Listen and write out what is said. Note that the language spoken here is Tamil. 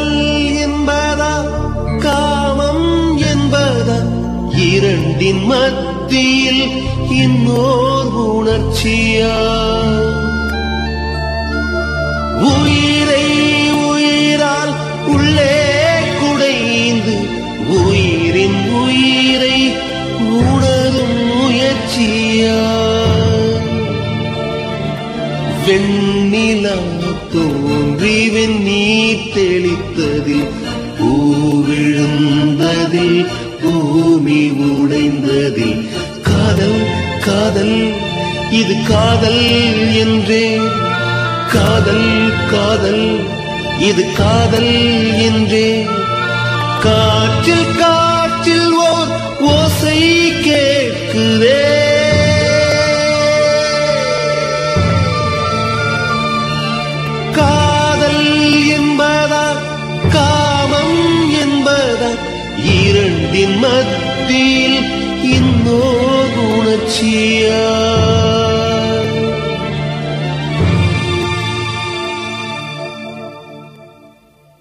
காதல் என்பதா காமம் என்பதா இரண்டின் மத்தியில் இன்னோர் உணர்ச்சியா உயிரை உயிரால் உள்ளே குடைந்து உயிரின் உயிரை உணரும் முயற்சியா வெண்ணிலா தோன்றி வெந்நீர் தெளித்ததில் பூ விழுந்ததில் பூமி உடைந்ததில் காதல் காதல் இது காதல் என்றே காதல் காதல் இது காதல் என்றே காற்றில் காற்றில் ஓர் ஓசை கேட்குதே காதல் என்பதா காமம் என்பதா இரண்டின் மத்தியில் இன்னோர் உணர்ச்சியா